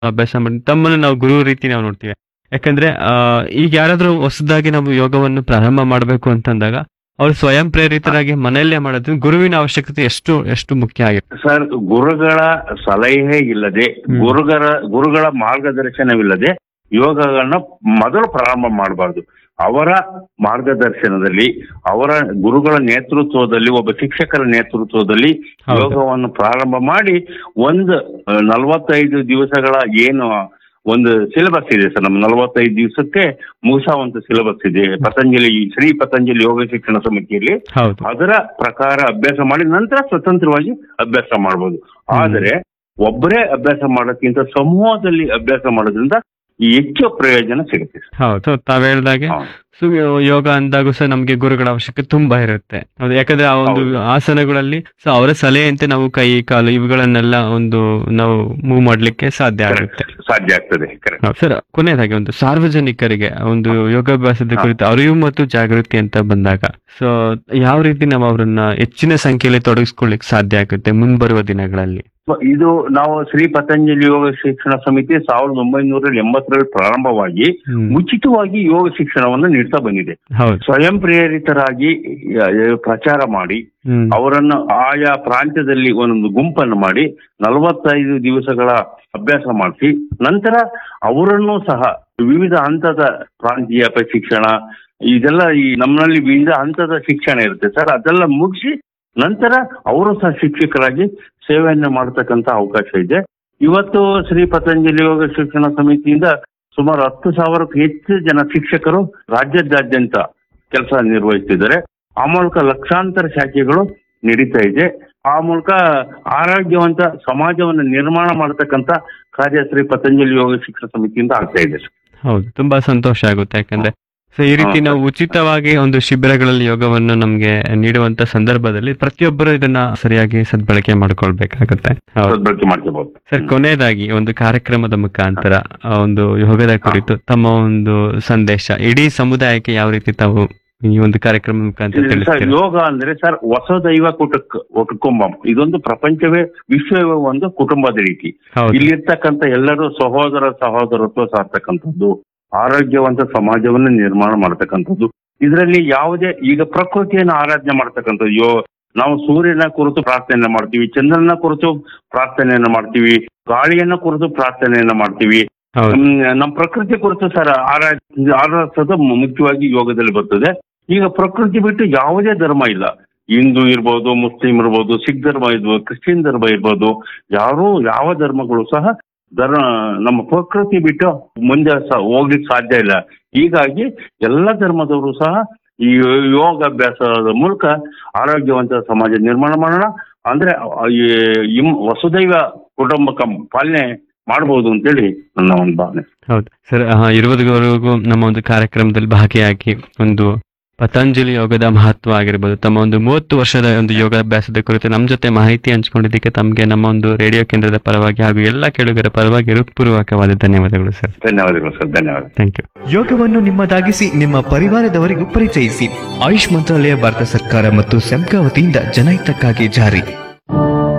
ಅಭ್ಯಾಸ ಮಾಡಿ ತಮ್ಮನ್ನು ನಾವು ಗುರು ರೀತಿ ನಾವು ನೋಡ್ತೀವಿ ಯಾಕಂದ್ರೆ ಆ, ಈಗ ಯಾರಾದ್ರೂ ಹೊಸದಾಗಿ ನಾವು ಯೋಗವನ್ನು ಪ್ರಾರಂಭ ಮಾಡಬೇಕು ಅಂತಂದಾಗ ಅವ್ರು ಸ್ವಯಂ ಪ್ರೇರಿತರಾಗಿ ಮನೆಯಲ್ಲೇ ಮಾಡೋದು ಗುರುವಿನ ಅವಶ್ಯಕತೆ ಎಷ್ಟು ಎಷ್ಟು ಮುಖ್ಯ ಆಗಿದೆ ಸರ್ ಗುರುಗಳ ಸಲಹೆ ಇಲ್ಲದೆ ಹ್ಮ್. ಗುರುಗಳ ಗುರುಗಳ ಮಾರ್ಗದರ್ಶನವಿಲ್ಲದೆ ಯೋಗಗಳನ್ನ ಮೊದಲು ಪ್ರಾರಂಭ ಮಾಡಬಾರ್ದು ಅವರ ಮಾರ್ಗದರ್ಶನದಲ್ಲಿ ಅವರ ಗುರುಗಳ ನೇತೃತ್ವದಲ್ಲಿ ಒಬ್ಬ ಶಿಕ್ಷಕರ ನೇತೃತ್ವದಲ್ಲಿ ಹೌದು. ಯೋಗವನ್ನು ಪ್ರಾರಂಭ ಮಾಡಿ ಒಂದು ಆ, ನಲವತ್ತೈದು ದಿವಸಗಳ ಏನು ಒಂದು ಸಿಲೆಬಸ್ ಇದೆ ಸರ್ ನಮ್ಮ ನಲವತ್ತೈದು ದಿವಸಕ್ಕೆ ಮುಗಿಸುವಂತ ಸಿಲೆಬಸ್ ಇದೆ ಪತಂಜಲಿ ಶ್ರೀ ಪತಂಜಲಿ ಯೋಗ ಶಿಕ್ಷಣ ಸಮಿತಿಯಲ್ಲಿ ಹೌದು ಅದರ ಪ್ರಕಾರ ಅಭ್ಯಾಸ ಮಾಡಿ ನಂತರ ಸ್ವತಂತ್ರವಾಗಿ ಅಭ್ಯಾಸ ಮಾಡಬಹುದು ಆದರೆ ಒಬ್ಬರೇ ಅಭ್ಯಾಸ ಮಾಡೋಕ್ಕಿಂತ ಸಮೂಹದಲ್ಲಿ ಅಭ್ಯಾಸ ಮಾಡೋದ್ರಿಂದ ಹೆಚ್ಚು ಪ್ರಯೋಜನ ಸಿಗುತ್ತೆ ಸರ್. ಹೌದು So, ತಾವ್ ಹೇಳ್ದಾಗೆ ಹೌದು. ಸೊ ಯೋಗ ಅಂದಾಗೂ ಸಹ ನಮ್ಗೆ ಗುರುಗಳ ಅವಶ್ಯಕತೆ ತುಂಬಾ ಇರುತ್ತೆ ಹೌದು ಯಾಕಂದ್ರೆ ಆ ಒಂದು ಹೌದು. ಆಸನಗಳಲ್ಲಿ ಸೊ ಅವರ ಸಲಹೆಯಂತೆ ನಾವು ಕೈ ಕಾಲು ಇವುಗಳನ್ನೆಲ್ಲ ಒಂದು ನಾವು ಮೂವ್ ಮಾಡ್ಲಿಕ್ಕೆ ಸಾಧ್ಯ ಆಗುತ್ತೆ ಸಾಧ್ಯ ಆಗ್ತದೆ ಕರೆಕ್ಟ್ ಹೌದು. ಸರ್ ಕೊನೆಯದಾಗಿ ಒಂದು ಸಾರ್ವಜನಿಕರಿಗೆ ಒಂದು ಯೋಗಾಭ್ಯಾಸದ ಹಾ. ಕುರಿತು ಅರಿವು ಮತ್ತು ಜಾಗೃತಿ ಅಂತ ಬಂದಾಗ ಸೊ ಯಾವ ರೀತಿ ನಾವು ಅವರನ್ನ ಹೆಚ್ಚಿನ ಸಂಖ್ಯೆಯಲ್ಲಿ ತೊಡಗಿಸ್ಕೊಳ್ಳಿಕ್ ಸಾಧ್ಯ ಆಗುತ್ತೆ ಮುಂಬರುವ ದಿನಗಳಲ್ಲಿ ಇದು ನಾವು ಶ್ರೀ ಪತಂಜಲಿ ಯೋಗ ಶಿಕ್ಷಣ ಸಮಿತಿ ಸಾವಿರದ ಒಂಬೈನೂರ ಎಂಬತ್ತರಲ್ಲಿ ಪ್ರಾರಂಭವಾಗಿ ಹ್ಮ್. ಉಚಿತವಾಗಿ ಯೋಗ ಶಿಕ್ಷಣವನ್ನು ನೀಡ್ತಾ ಬಂದಿದೆ ಹೌದು ಸ್ವಯಂ ಪ್ರೇರಿತರಾಗಿ ಆ, ಪ್ರಚಾರ ಮಾಡಿ ಹ್ಮ್. ಅವರನ್ನು ಆಯಾ ಪ್ರಾಂತ್ಯದಲ್ಲಿ ಒಂದೊಂದು ಗುಂಪನ್ನು ಮಾಡಿ ನಲವತ್ತೈದು ದಿವಸಗಳ ಅಭ್ಯಾಸ ಮಾಡಿಸಿ ನಂತರ ಅವರನ್ನು ಸಹ ವಿವಿಧ ಹಂತದ ಪ್ರಾಂತೀಯ ಶಿಕ್ಷಣ ಇದೆಲ್ಲ ಈ ನಮ್ಮಲ್ಲಿ ವಿವಿಧ ಹಂತದ ಶಿಕ್ಷಣ ಇರುತ್ತೆ ಸರ್ ಅದೆಲ್ಲ ಮುಗಿಸಿ ನಂತರ ಅವರು ಸಹ ಶಿಕ್ಷಕರಾಗಿ ಸೇವೆಯನ್ನು ಮಾಡತಕ್ಕಂತ ಅವಕಾಶ ಇದೆ ಇವತ್ತು ಶ್ರೀ ಪತಂಜಲಿ ಯೋಗ ಶಿಕ್ಷಣ ಸಮಿತಿಯಿಂದ ಸುಮಾರು ಹತ್ತು ಸಾವಿರಕ್ಕೂ ಹೆಚ್ಚು ಜನ ಶಿಕ್ಷಕರು ರಾಜ್ಯದಾದ್ಯಂತ ಕೆಲಸ ನಿರ್ವಹಿಸ್ತಿದ್ದಾರೆ ಆ ಮೂಲಕ ಲಕ್ಷಾಂತರ ಶಾಖೆಗಳು ನಡೀತಾ ಇದೆ ಆ ಮೂಲಕ ಆರೋಗ್ಯವಂತ ಸಮಾಜವನ್ನು ನಿರ್ಮಾಣ ಮಾಡತಕ್ಕಂತ ಕಾರ್ಯ ಶ್ರೀ ಪತಂಜಲಿ ಯೋಗ ಶಿಕ್ಷಣ ಸಮಿತಿಯಿಂದ ಆಗ್ತಾ ಇದೆ ಸರ್. ಹೌದು ತುಂಬಾ ಸಂತೋಷ ಆಗುತ್ತೆ ಯಾಕಂದ್ರೆ ಸೊ ಈ ರೀತಿ ಹಾ. ನಾವು ಉಚಿತವಾಗಿ ಒಂದು ಶಿಬಿರಗಳಲ್ಲಿ ಯೋಗವನ್ನು ನಮ್ಗೆ ನೀಡುವಂತ ಸಂದರ್ಭದಲ್ಲಿ ಪ್ರತಿಯೊಬ್ಬರು ಇದನ್ನ ಸರಿಯಾಗಿ ಸದ್ಬಳಕೆ ಮಾಡ್ಕೊಳ್ಬೇಕಾಗುತ್ತೆ ಹೌದು ಸದ್ಬಳಕೆ ಮಾಡ್ಕೋಬಹುದು ಸರ್ ಕೊನೆಯದಾಗಿ ಒಂದು ಕಾರ್ಯಕ್ರಮದ ಮುಖಾಂತರ ಆ ಒಂದು ಯೋಗದ ಕುರಿತು ತಮ್ಮ ಒಂದು ಸಂದೇಶ ಇಡೀ ಸಮುದಾಯಕ್ಕೆ ಯಾವ ರೀತಿ ತಾವು ಈ ಒಂದು ಕಾರ್ಯಕ್ರಮದ ಮುಖಾಂತರ ಸರ್ ತಿಳಿಸ್ತೀರಾ ಯೋಗ ಅಂದ್ರೆ ಸರ್ ಹೊಸ ದೈವ ಕುಟುಕ್ ಕುಟುಂಬಂ ಇದೊಂದು ಪ್ರಪಂಚವೇ ವಿಶ್ವವೇ ಒಂದು ಕುಟುಂಬದ ರೀತಿ ಹೌದು ಇಲ್ಲಿರ್ತಕ್ಕಂಥ ಎಲ್ಲರೂ ಸಹೋದರ ಸಹೋದರತ್ವ ಸಾರ್ತಕ್ಕಂಥದ್ದು ಆರೋಗ್ಯವಂತ ಸಮಾಜವನ್ನು ನಿರ್ಮಾಣ ಮಾಡತಕ್ಕಂಥದ್ದು ಇದರಲ್ಲಿ ಯಾವುದೇ ಈಗ ಪ್ರಕೃತಿಯನ್ನು ಆರಾಧನೆ ಮಾಡ್ತಕ್ಕಂಥದ್ದು ಯೋ ನಾವು ಸೂರ್ಯನ ಕುರಿತು ಪ್ರಾರ್ಥನೆಯನ್ನ ಮಾಡ್ತೀವಿ ಚಂದ್ರನ ಕುರಿತು ಪ್ರಾರ್ಥನೆಯನ್ನ ಮಾಡ್ತೀವಿ ಗಾಳಿಯನ್ನ ಕುರಿತು ಪ್ರಾರ್ಥನೆಯನ್ನ ಮಾಡ್ತೀವಿ ಹೌದು ಹ್ಮ್, ನಮ್ಮ ಪ್ರಕೃತಿ ಕುರಿತು ಸರ್ ಆರಾಧ ಆರಾಧಿಸೋದು ಮು- ಮುಖ್ಯವಾಗಿ ಯೋಗದಲ್ಲಿ ಬರ್ತದೆ ಈಗ ಪ್ರಕೃತಿ ಬಿಟ್ಟು ಯಾವುದೇ ಧರ್ಮ ಇಲ್ಲ ಹಿಂದೂ ಇರ್ಬೋದು ಮುಸ್ಲಿಂ ಇರ್ಬೋದು ಸಿಖ್ ಧರ್ಮ ಇರ್ಬೋದು ಕ್ರಿಶ್ಚಿಯನ್ ಧರ್ಮ ಇರ್ಬೋದು ಯಾರು ಯಾವ ಧರ್ಮಗಳು ಸಹ ಧರ್ಮ ನಮ್ಮ ಪ್ರಕೃತಿ ಬಿಟ್ಟು ಮುಂದೆ ಸ ಹೋಗ್ಲಿಕ್ಕೆ ಸಾಧ್ಯ ಇಲ್ಲ ಹೀಗಾಗಿ ಎಲ್ಲ ಧರ್ಮದವರು ಸಹ ಈ ಯೋಗಾಭ್ಯಾಸದ ಮೂಲಕ ಆರೋಗ್ಯವಂತ ಸಮಾಜ ನಿರ್ಮಾಣ ಮಾಡೋಣ ಅಂದ್ರೆ ಆ, ಈ ಇಮ್ ವಸುದೈವ ಕುಟುಂಬಕಂ ಪಾಲನೆ ಮಾಡಬಹುದು ಅಂತೇಳಿ ನನ್ನ ಒಂದು ಭಾವನೆ ಹೌದು ಸರ್ ಇರುವುದವರೆಗೂ ನಮ್ಮ ಒಂದು ಕಾರ್ಯಕ್ರಮದಲ್ಲಿ ಭಾಗಿಯಾಗಿ ಒಂದು ಪತಂಜಲಿ ಯೋಗದ ಮಹತ್ವ ಆಗಿರ್ಬೋದು ತಮ್ಮ ಒಂದು ಮೂವತ್ತು ವರ್ಷದ ಒಂದು ಯೋಗಾಭ್ಯಾಸದ ಕುರಿತು ನಮ್ಮ ಜೊತೆ ಮಾಹಿತಿ ಹಂಚಿಕೊಂಡಿದ್ದಕ್ಕೆ ತಮಗೆ ನಮ್ಮ ಒಂದು ರೇಡಿಯೋ ಕೇಂದ್ರದ ಪರವಾಗಿ ಹಾಗೂ ಎಲ್ಲ ಕೇಳುಗರ ಪರವಾಗಿ ಹೃತ್ಪೂರ್ವಕವಾದ ಧನ್ಯವಾದಗಳು ಸರ್ ಧನ್ಯವಾದಗಳು ಸರ್ ಧನ್ಯವಾದ ಥ್ಯಾಂಕ್ ಯು ಯೋಗವನ್ನು ನಿಮ್ಮದಾಗಿಸಿ ನಿಮ್ಮ ಪರಿವಾರದವರಿಗೂ ಪರಿಚಯಿಸಿ ಆಯುಷ್ ಮಂತ್ರಾಲಯ ಭಾರತ ಸರ್ಕಾರ ಮತ್ತು ಸೆಮ್ಕಾ ವತಿಯಿಂದ ಜನಹಿತಕ್ಕಾಗಿ ಜಾರಿ